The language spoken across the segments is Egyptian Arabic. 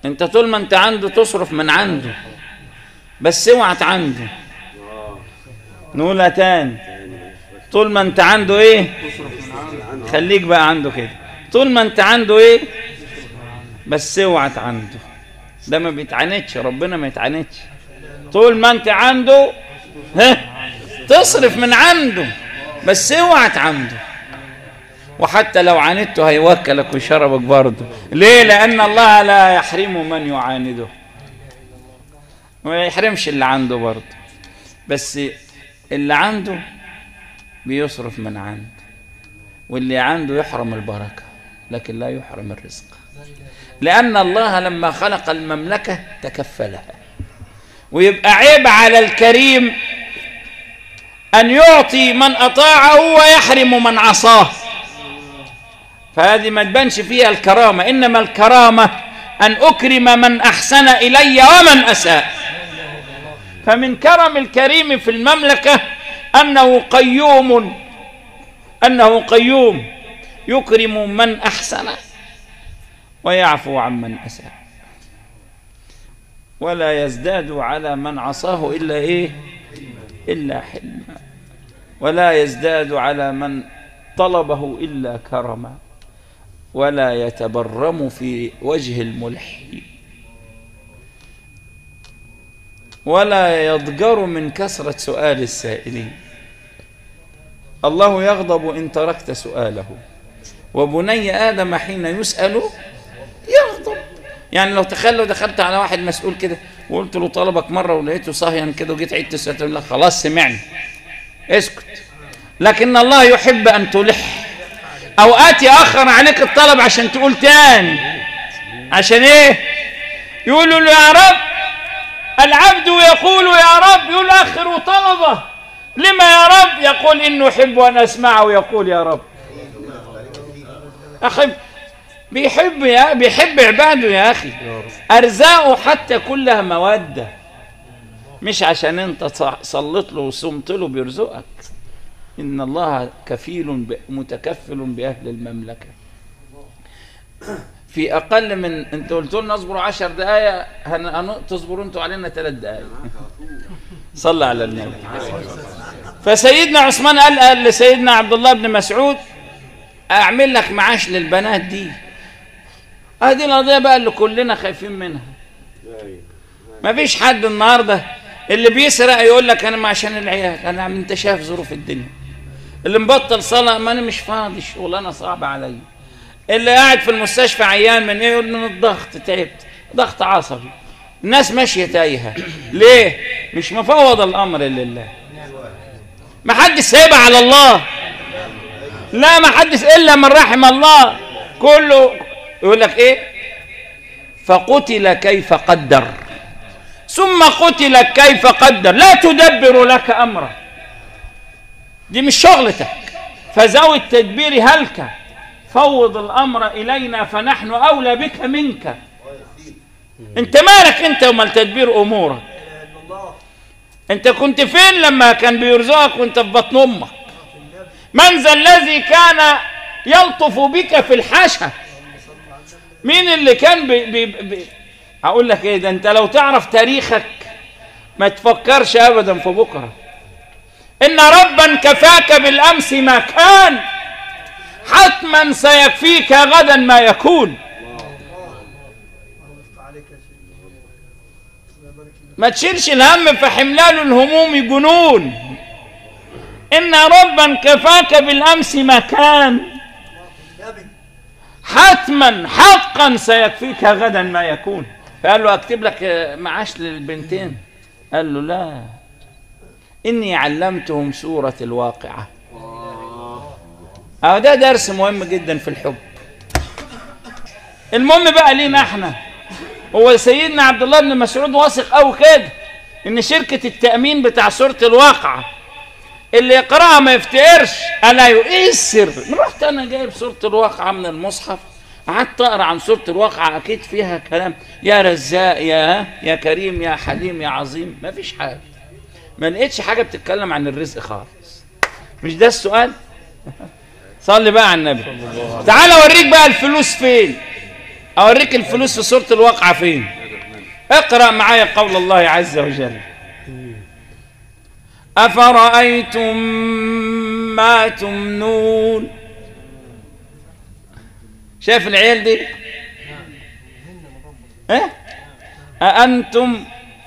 انت طول ما انت عنده تصرف من عنده بس اوعى عنده نقولها تاني طول ما انت عنده ايه خليك بقى عنده كده طول ما انت عنده ايه بس اوعى عنده ده ما بيتعاندش ربنا ما يتعاندش طول ما انت عنده ها تصرف من عنده بس اوعى عنده وحتى لو عاندته هيوكلك ويشربك برضه ليه لان الله لا يحرم من يعانده ما يحرمش اللي عنده برضه بس اللي عنده بيصرف من عنده واللي عنده يحرم البركة لكن لا يحرم الرزق لأن الله لما خلق المملكة تكفلها ويبقى عيب على الكريم أن يعطي من أطاعه ويحرم من عصاه فهذه ما تبانش فيها الكرامة إنما الكرامة أن أكرم من أحسن إلي ومن أساء فمن كرم الكريم في المملكة أنه قيوم أنه قيوم يكرم من أحسن ويعفو عن من أساء ولا يزداد على من عصاه إلا إيه إلا حلما ولا يزداد على من طلبه إلا كرما ولا يتبرم في وجه الملحي ولا يضجر من كثرة سؤال السائلين الله يغضب إن تركت سؤاله وبني آدم حين يسأل يغضب يعني لو تخيل لو دخلت على واحد مسؤول كده وقلت له طلبك مرة ولقيته صاهيا كده وجيت عدت السؤال تقول لك خلاص سمعني اسكت لكن الله يحب أن تلح أوقات يأخر عليك الطلب عشان تقول تاني عشان إيه يقولوا له يا رب العبد يقول يا رب يؤخر طلبه لما يا رب يقول إنه أحب أن أسمعه يقول يا رب أحب بيحب يا بيحب عباده يا أخي أرزاقه حتى كلها مودة مش عشان أنت صليت له وصمت له بيرزقك إن الله كفيل متكفل بأهل المملكة في أقل من أنت قلت لنا اصبروا عشر دقايق هن... تصبروا أنتوا علينا ثلاث دقايق صلى على النبي فسيدنا عثمان قال, قال لسيدنا عبد الله بن مسعود أعمل لك معاش للبنات دي هذه القضية بقى اللي كلنا خايفين منها ما فيش حد النهاردة اللي بيسرق يقول لك أنا عشان العيال أنا أنت شايف ظروف الدنيا اللي مبطل صلاة ما أنا مش فاضي الشغلانة صعبة عليا اللي قاعد في المستشفى عيان من ايه من الضغط تعبت ضغط عصبي الناس ماشيه تايهه ليه مش مفوض الامر لله ما حدش سايبها على الله لا ما حدش الا من رحم الله كله يقول لك ايه فقتل كيف قدر ثم قتل كيف قدر لا تدبر لك امره دي مش شغلتك فذوي التدبير هلكه فوض الامر الينا فنحن اولى بك منك انت مالك انت ومال تدبير امورك انت كنت فين لما كان بيرزقك وانت في بطن امك من ذا الذي كان يلطف بك في الحاشة مين اللي كان بي بي بي هقول لك ايه ده انت لو تعرف تاريخك ما تفكرش ابدا في بكره ان ربا كفاك بالامس ما كان حتما سيكفيك غدا ما يكون ما تشيلش الهم فحملان الهموم جنون إن ربا كفاك بالأمس ما كان حتما حقا سيكفيك غدا ما يكون فقال له أكتب لك معاش للبنتين قال له لا إني علمتهم سورة الواقعة أهو ده درس مهم جدا في الحب المهم بقى لينا احنا هو سيدنا عبد الله بن مسعود واثق قوي كده ان شركة التأمين بتاع سورة الواقعة اللي يقرأها ما يفتقرش ألا يؤثر رحت أنا جايب سورة الواقعة من المصحف قعدت أقرأ عن سورة الواقعة أكيد فيها كلام يا رزاق يا يا كريم يا حليم يا عظيم ما فيش حاجة ما لقيتش حاجة بتتكلم عن الرزق خالص مش ده السؤال صلي بقى على النبي تعال اوريك بقى الفلوس فين اوريك الفلوس في سوره الواقعه فين اقرا معايا قول الله عز وجل افرايتم ما تمنون شايف العيال دي ايه أأنتم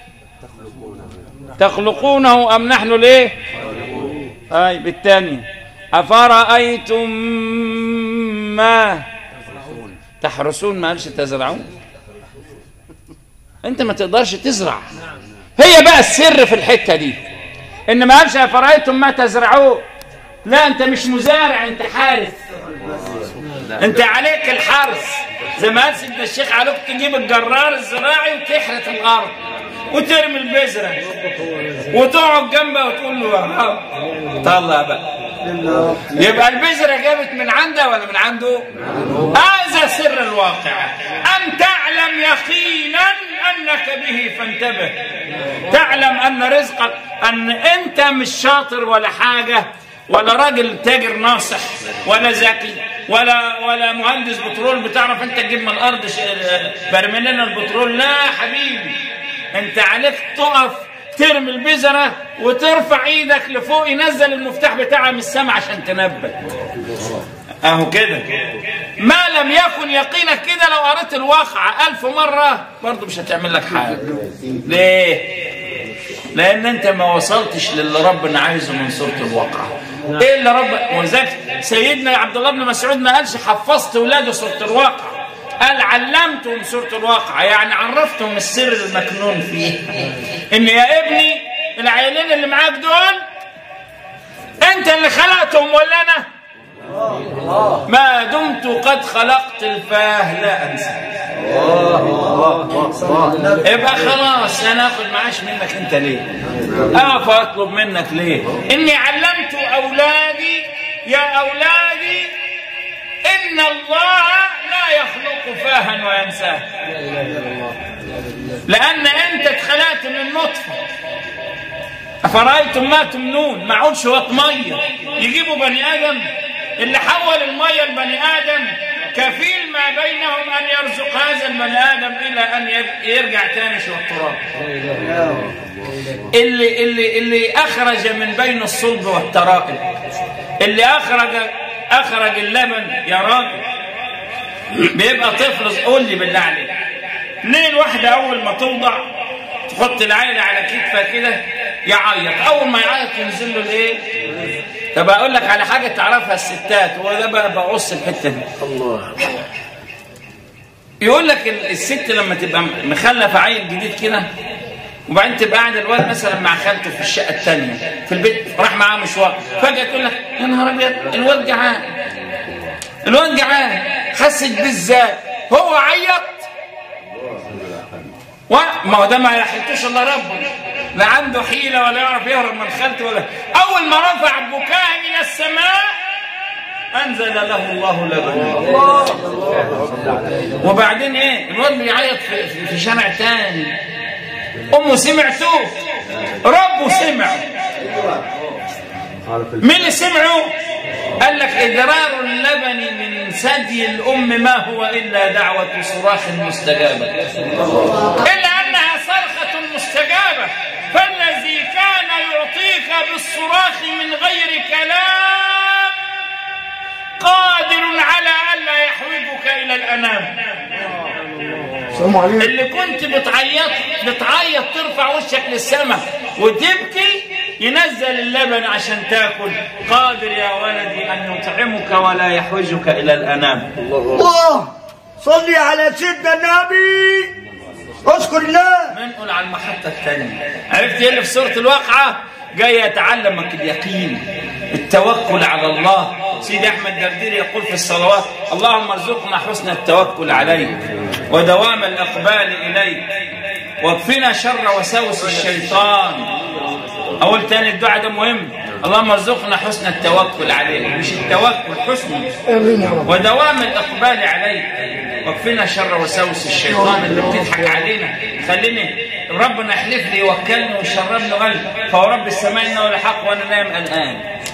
تخلقونه أم نحن ليه أي بالتاني أفرأيتم ما تحرسون ما قالش تزرعون انت ما تقدرش تزرع هي بقى السر في الحتة دي ان ما قالش أفرأيتم ما تزرعون لا انت مش مزارع انت حارس انت عليك الحرث زي ما قال سيدنا الشيخ عليك تجيب الجرار الزراعي وتحرث الارض وترمي البذره وتقعد جنبها وتقول له ها طلع بقى يبقى البذره جابت من عنده ولا من عنده؟ هذا سر الواقع ان تعلم يقينا انك به فانتبه تعلم ان رزقك ان انت مش شاطر ولا حاجه ولا راجل تاجر ناصح ولا ذكي ولا ولا مهندس بترول بتعرف انت تجيب من الارض برميلين البترول لا يا حبيبي انت عليك تقف ترمي البذره وترفع ايدك لفوق ينزل المفتاح بتاعها من السماء عشان تنبت اهو كده ما لم يكن يقينك كده لو قريت الواقع ألف مرة برضه مش هتعمل لك حاجة ليه؟ لأن أنت ما وصلتش للي ربنا عايزه من سورة الواقع إيه اللي رب ولذلك سيدنا عبد الله بن مسعود ما قالش حفظت ولاده سورة الواقع قال علمتهم سورة الواقع يعني عرفتهم السر المكنون فيه إن يا ابني العيلين اللي معاك دول أنت اللي خلقتهم ولا أنا؟ ما دمت قد خلقت الفاه لا انسى يبقى خلاص انا اخد معاش منك انت ليه اقف اطلب منك ليه اني علمت اولادي يا اولادي ان الله لا يخلق فاها وينساه لان انت اتخلقت من نطفه افرايتم ما تمنون معون شويه ميه يجيبوا بني ادم اللي حول الميه لبني ادم كفيل ما بينهم ان يرزق هذا البني ادم الى ان يرجع تاني شو التراب اللي اللي اللي اخرج من بين الصلب والترائب اللي اخرج اخرج اللبن يا راجل بيبقى طفل قول لي بالله عليك ليه الواحده اول ما توضع تحط العيله على كتفها كده يعيط اول ما يعيط ينزل له الايه طب اقول لك على حاجه تعرفها الستات وده بقى بقص الحته دي الله يقول لك الست لما تبقى مخلفه عيل جديد كده وبعدين تبقى قاعد الواد مثلا مع خالته في الشقه الثانيه في البيت راح معاه مشوار فجاه تقول لك يا نهار ابيض الواد جعان الواد جعان حست بيه ازاي هو عيط ما هو ده ما يحلتوش الا ربنا لا عنده حيله ولا يعرف يهرب من خالته ولا اول ما رفع بكاء الى السماء انزل له الله لبنا وبعدين ايه الواد بيعيط في, في شارع تاني امه سمعته ربه سمع مين اللي سمعه قال لك إدرار اللبن من ثدي الأم ما هو إلا دعوة صراخ مستجابة إلا أنها صرخة مستجابة فالذي كان يعطيك بالصراخ من غير كلام قادر على ألا يحوجك إلى الأنام اللي كنت بتعيط بتعيط ترفع وشك للسماء وتبكي ينزل اللبن عشان تاكل قادر يا ولدي ان يطعمك ولا يحوجك الى الانام الله صلي على سيدنا النبي اذكر الله منقل على المحطه الثانيه عرفت ايه اللي في سوره الواقعه جاي يتعلمك اليقين التوكل على الله سيدي احمد درديري يقول في الصلوات اللهم ارزقنا حسن التوكل عليك ودوام الاقبال اليك واكفنا شر وساوس الشيطان اقول تاني الدعاء ده مهم اللهم ارزقنا حسن التوكل عليك مش التوكل حسن ودوام الاقبال عليك واكفنا شر وساوس الشيطان اللي بتضحك علينا خليني ربنا يحلف لي يوكلني ويشربني قلبي فهو رب السماء انه لحق وانا نايم الان